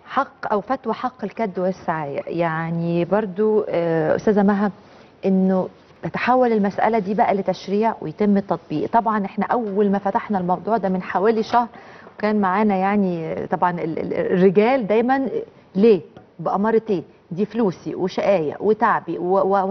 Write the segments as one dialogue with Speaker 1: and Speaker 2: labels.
Speaker 1: حق او فتوى حق الكد والسعايه يعني برضو آه، استاذه مها انه تتحول المسألة دي بقى لتشريع ويتم التطبيق طبعا احنا أول ما فتحنا الموضوع ده من حوالي شهر وكان معانا يعني طبعا ال- ال- الرجال دايما ليه بأمارة ايه دي فلوسي وشقاية وتعبي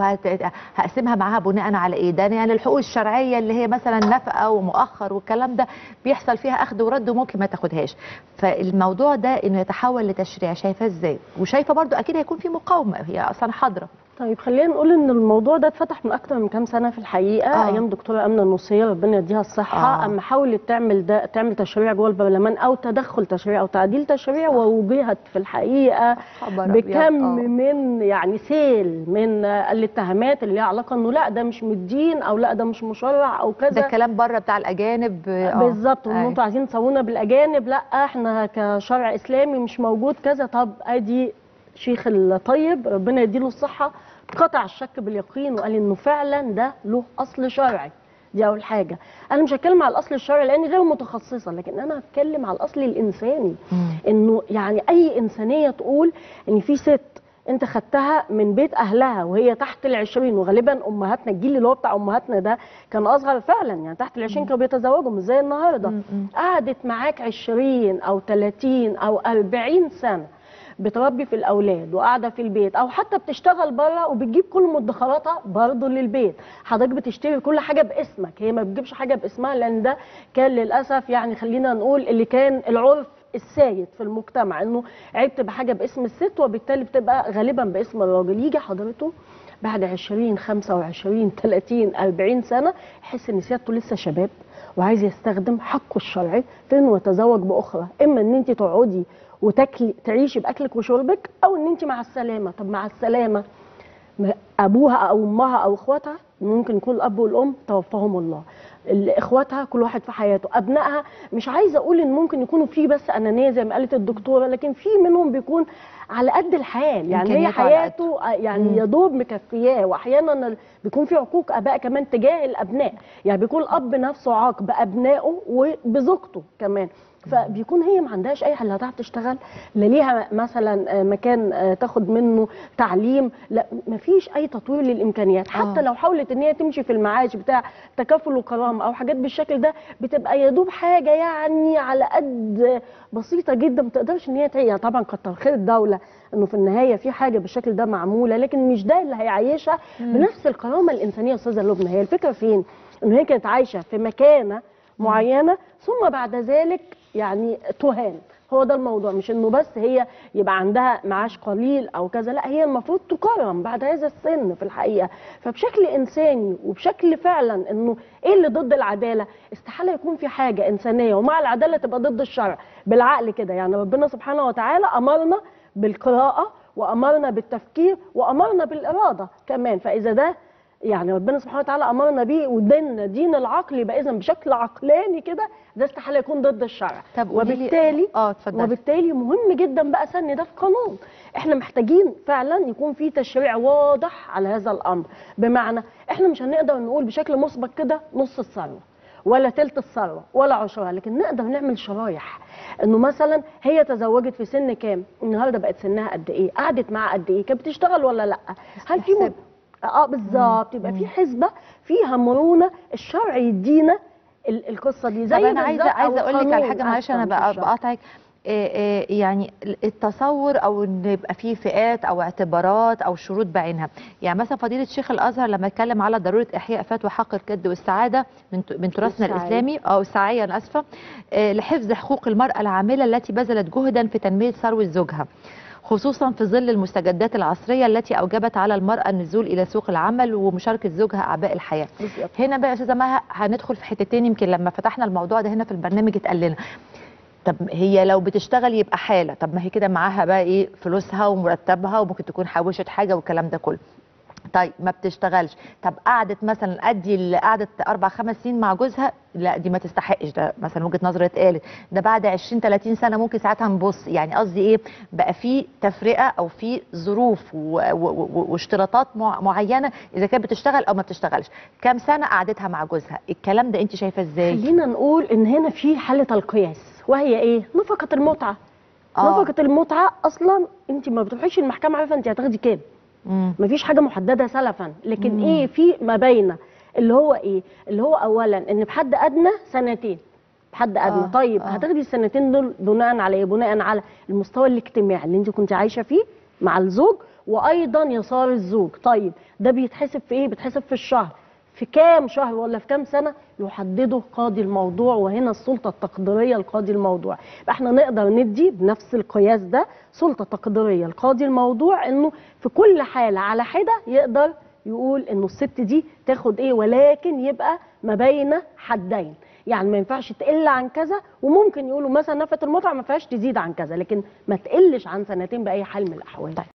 Speaker 1: وهقسمها معاها بناء على ايه ده يعني الحقوق الشرعية اللي هي مثلا نفقة ومؤخر والكلام ده بيحصل فيها اخذ ورد وممكن ما تاخدهاش فالموضوع ده انه يتحول لتشريع شايفاه ازاي وشايفه برضو اكيد هيكون في مقاومة هي اصلا حاضرة
Speaker 2: طيب خلينا نقول ان الموضوع ده اتفتح من اكتر من كام سنه في الحقيقه
Speaker 1: آه.
Speaker 2: آه. ايام دكتوره امنه النصيه ربنا يديها الصحه
Speaker 1: آه.
Speaker 2: آه. اما حاولت تعمل ده تعمل تشريع جوه البرلمان او تدخل تشريع او تعديل تشريع ووجهت في الحقيقه
Speaker 1: خبر أبيض.
Speaker 2: بكم
Speaker 1: آه.
Speaker 2: من يعني سيل من آه، الاتهامات اللي ليها علاقه انه لا ده مش من الدين او لا ده مش مشرع او كذا
Speaker 1: ده الكلام بره بتاع الاجانب آه،
Speaker 2: بالظبط وان
Speaker 1: أيوة.
Speaker 2: انتوا عايزين تسوونا بالاجانب لا احنا كشرع اسلامي مش موجود كذا طب ادي شيخ الطيب ربنا يديله الصحه قطع الشك باليقين وقال انه فعلا ده له اصل شرعي دي اول حاجه انا مش هتكلم على الاصل الشرعي لاني غير متخصصه لكن انا هتكلم على الاصل الانساني
Speaker 1: مم.
Speaker 2: انه يعني اي انسانيه تقول ان في ست انت خدتها من بيت اهلها وهي تحت العشرين وغالبا امهاتنا الجيل اللي هو بتاع امهاتنا ده كان اصغر فعلا يعني تحت العشرين كانوا بيتزوجوا مش زي النهارده
Speaker 1: مم. مم.
Speaker 2: قعدت معاك 20 او 30 او 40 سنه بتربي في الاولاد وقاعده في البيت او حتى بتشتغل بره وبتجيب كل مدخراتها برضه للبيت حضرتك بتشتري كل حاجه باسمك هي ما بتجيبش حاجه باسمها لان ده كان للاسف يعني خلينا نقول اللي كان العرف السائد في المجتمع انه عيب تبقى حاجه باسم الست وبالتالي بتبقى غالبا باسم الراجل يجي حضرته بعد 20 25 30 40 سنه يحس ان سيادته لسه شباب وعايز يستخدم حقه الشرعي في انه يتزوج باخرى اما ان انت تقعدي وتاكلي تعيشي باكلك وشربك او ان انت مع السلامه طب مع السلامه ما- ابوها او امها او اخواتها ممكن يكون الاب والام توفاهم الله ال- اخواتها كل واحد في حياته ابنائها مش عايزه اقول ان ممكن يكونوا في بس انانيه زي ما قالت الدكتوره لكن في منهم بيكون على قد الحال يعني هي
Speaker 1: إمكانياته على قد.
Speaker 2: حياته آه، يعني
Speaker 1: مم.
Speaker 2: يا دوب مكفياه واحيانا ال- بيكون في عقوق اباء كمان تجاه الابناء يعني بيكون الاب نفسه عاق بابنائه وبزوجته كمان فبيكون هي ما عندهاش اي حل لا هتعرف تشتغل لا ليها مثلا آه، مكان آه، تاخد منه تعليم لا ما فيش اي تطوير للامكانيات حتى
Speaker 1: آه.
Speaker 2: لو حاولت ان هي تمشي في المعاش بتاع تكافل وكرامه او حاجات بالشكل ده بتبقى يا دوب حاجه يعني على قد بسيطه جدا ما تقدرش ان هي تعيش يعني طبعا كتر خير الدوله انه في النهايه في حاجه بالشكل ده معموله لكن مش ده اللي هيعيشها بنفس الكرامه الانسانيه يا استاذه لبنى هي الفكره فين؟ ان هي كانت عايشه في مكانه معينه ثم بعد ذلك يعني تهان هو ده الموضوع مش انه بس هي يبقى عندها معاش قليل او كذا لا هي المفروض تكرم بعد هذا السن في الحقيقه فبشكل انساني وبشكل فعلا انه ايه اللي ضد العداله استحاله يكون في حاجه انسانيه ومع العداله تبقى ضد الشرع بالعقل كده يعني ربنا سبحانه وتعالى امرنا بالقراءه وامرنا بالتفكير وامرنا بالاراده كمان فاذا ده يعني ربنا سبحانه وتعالى امرنا بيه وديننا دين العقل يبقى اذا بشكل عقلاني كده ده استحاله يكون ضد الشرع
Speaker 1: طب قولي لي-
Speaker 2: وبالتالي
Speaker 1: اه اتفضلي
Speaker 2: وبالتالي مهم جدا بقى سن ده في قانون احنا محتاجين فعلا يكون في تشريع واضح على هذا الامر بمعنى احنا مش هنقدر نقول بشكل مسبق كده نص الثروه ولا تلت الثروه ولا عشرها لكن نقدر نعمل شرايح انه مثلا هي تزوجت في سن كام النهارده بقت سنها قد ايه قعدت معاه قد ايه كانت بتشتغل ولا لا هل في م...
Speaker 1: استحساب.
Speaker 2: اه بالظبط يبقى في حسبه فيها مرونه الشرع يدينا ال- القصه دي زي
Speaker 1: طب انا عايزه
Speaker 2: بالظبط- أو
Speaker 1: عايزه اقول لك على
Speaker 2: القانون
Speaker 1: حاجه معلش
Speaker 2: أصلاً
Speaker 1: انا
Speaker 2: مش
Speaker 1: بقى
Speaker 2: الشرع.
Speaker 1: بقاطعك آه، آه، يعني التصور او ان يبقى فيه فئات او اعتبارات او شروط بعينها يعني مثلا فضيله شيخ الازهر لما اتكلم على ضروره احياء فتوى حق الكد والسعاده من ت- من تراثنا
Speaker 2: السعي.
Speaker 1: الاسلامي او السعيه انا اسفه آه، لحفظ حقوق المراه العامله التي بذلت جهدا في تنميه ثروه زوجها خصوصا في ظل المستجدات العصريه التي اوجبت على المراه النزول الى سوق العمل ومشاركه زوجها اعباء الحياه
Speaker 2: بالظبط
Speaker 1: هنا بقى يا استاذه مها هندخل في حتتين يمكن لما فتحنا الموضوع ده هنا في البرنامج اتقال لنا طب هي لو بتشتغل يبقى حاله طب ما هي كده معاها بقى ايه فلوسها ومرتبها وممكن تكون حوشت حاجه والكلام ده كله طيب ما بتشتغلش طب قعدت مثلا ادي اللي قعدت اربع خمس سنين مع جوزها لا دي ما تستحقش ده مثلا وجهه نظر اتقالت ده بعد 20 30 سنه ممكن ساعتها نبص يعني قصدي ايه بقى في تفرقه او في ظروف و- و- و- واشتراطات مع- معينه اذا كانت بتشتغل او ما بتشتغلش كام سنه قعدتها مع جوزها الكلام ده انت شايفه ازاي
Speaker 2: خلينا نقول ان هنا في حاله القياس وهي ايه نفقه المتعه
Speaker 1: آه.
Speaker 2: نفقه المتعه اصلا انت ما بتروحيش المحكمه عارفه انت هتاخدي كام
Speaker 1: مم.
Speaker 2: مفيش حاجه محدده سلفا لكن
Speaker 1: مم.
Speaker 2: ايه في ما بين اللي هو ايه اللي هو اولا ان بحد ادنى سنتين بحد ادنى
Speaker 1: آه،
Speaker 2: طيب
Speaker 1: آه.
Speaker 2: هتاخدي السنتين دول بناء على ايه بناء على المستوى الاجتماعي اللي انت كنت عايشه فيه مع الزوج وايضا يسار الزوج طيب ده بيتحسب في ايه بيتحسب في الشهر في كام شهر ولا في كام سنه يحدده قاضي الموضوع وهنا السلطه التقديريه لقاضي الموضوع يبقى احنا نقدر ندي بنفس القياس ده سلطه تقديريه لقاضي الموضوع انه في كل حاله على حده يقدر يقول انه الست دي تاخد ايه ولكن يبقى ما بين حدين يعني ما ينفعش تقل عن كذا وممكن يقولوا مثلا نفقه المتعه ما فيهاش تزيد عن كذا لكن ما تقلش عن سنتين باي حال من الاحوال
Speaker 1: طيب